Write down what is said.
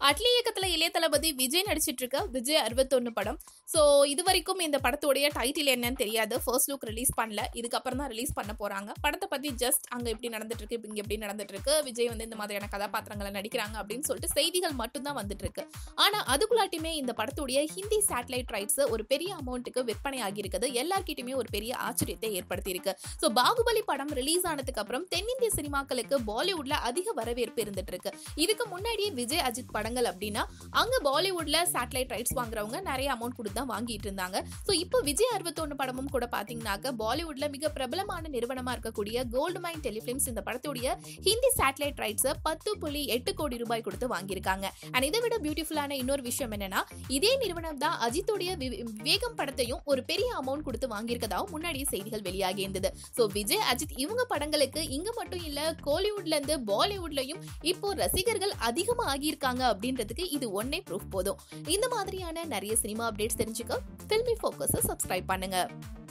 அட்லி இயக்கத்துல இளைய தளபதி விஜய் நடிச்சிட்டு இருக்க விஜய் அறுபத்தொன்னு படம் ஸோ இது வரைக்கும் இந்த படத்துடைய டைட்டில் என்னன்னு தெரியாது ஃபர்ஸ்ட் லுக் ரிலீஸ் பண்ணல இதுக்கப்புறம் தான் ரிலீஸ் பண்ண போறாங்க படத்தை பத்தி ஜஸ்ட் அங்க எப்படி நடந்துட்டு இருக்கு இங்க எப்படி நடந்துட்டு இருக்கு விஜய் வந்து இந்த மாதிரியான கதாபாத்திரங்களை நடிக்கிறாங்க அப்படின்னு சொல்லிட்டு செய்திகள் மட்டும் தான் வந்துட்டு இருக்கு ஆனா அதுக்குள்ளாட்டியுமே இந்த படத்துடைய ஹிந்தி சேட்டலைட் ரைட்ஸ் ஒரு பெரிய அமௌண்ட்டுக்கு விற்பனை ஆகியிருக்குது எல்லார்கிட்டயுமே ஒரு பெரிய ஆச்சரியத்தை ஏற்படுத்தி இருக்கு ஸோ பாகுபலி படம் ரிலீஸ் ஆனதுக்கு அப்புறம் தென்னிந்திய சினிமாக்களுக்கு பாலிவுட்ல அதிக வரவேற்பு இருந்துட்டு இருக்கு இதுக்கு முன்னாடியே விஜய் அஜித் படங்கள் அப்படின்னா அங்க பாலிவுட்ல சேட்டலைட் ரைட்ஸ் வாங்குறவங்க நிறைய அமௌண்ட் கொடுத்து தான் வாங்கிட்டு இருந்தாங்க ஸோ இப்போ விஜய் அறுபத்தொன்னு படமும் கூட பாத்தீங்கன்னாக்க பாலிவுட்ல மிக பிரபலமான நிறுவனமா இருக்கக்கூடிய கோல்டு மைன் டெலிஃபிலிம்ஸ் இந்த படத்துடைய ஹிந்தி சேட்டலைட் ரைட்ஸை பத்து புள்ளி எட்டு கோடி ரூபாய் கொடுத்து வாங்கியிருக்காங்க அண்ட் இதை விட பியூட்டிஃபுல்லான இன்னொரு விஷயம் என்னன்னா இதே நிறுவனம் தான் அஜித்துடைய வி- வேகம் படத்தையும் ஒரு பெரிய அமௌண்ட் கொடுத்து வாங்கியிருக்கதாவும் முன்னாடியே செய்திகள் வெளியாகி இருந்தது ஸோ விஜய் அஜித் இவங்க படங்களுக்கு இங்க மட்டும் இல்ல கோலிவுட்ல இருந்து பாலிவுட்லயும் இப்போ ரசிகர்கள் அதிகமா ஆகியிருக்காங்க அப்படின்றதுக்கு இது ஒன்னே ப்ரூஃப் போதும் இந்த மாதிரியான நிறைய சினிமா அப்டேட்ஸ் தெரிஞ்சுக்க ஃபில்மி ஃபோக்கஸை சப்ஸ்கிரைப் பண்ணுங்க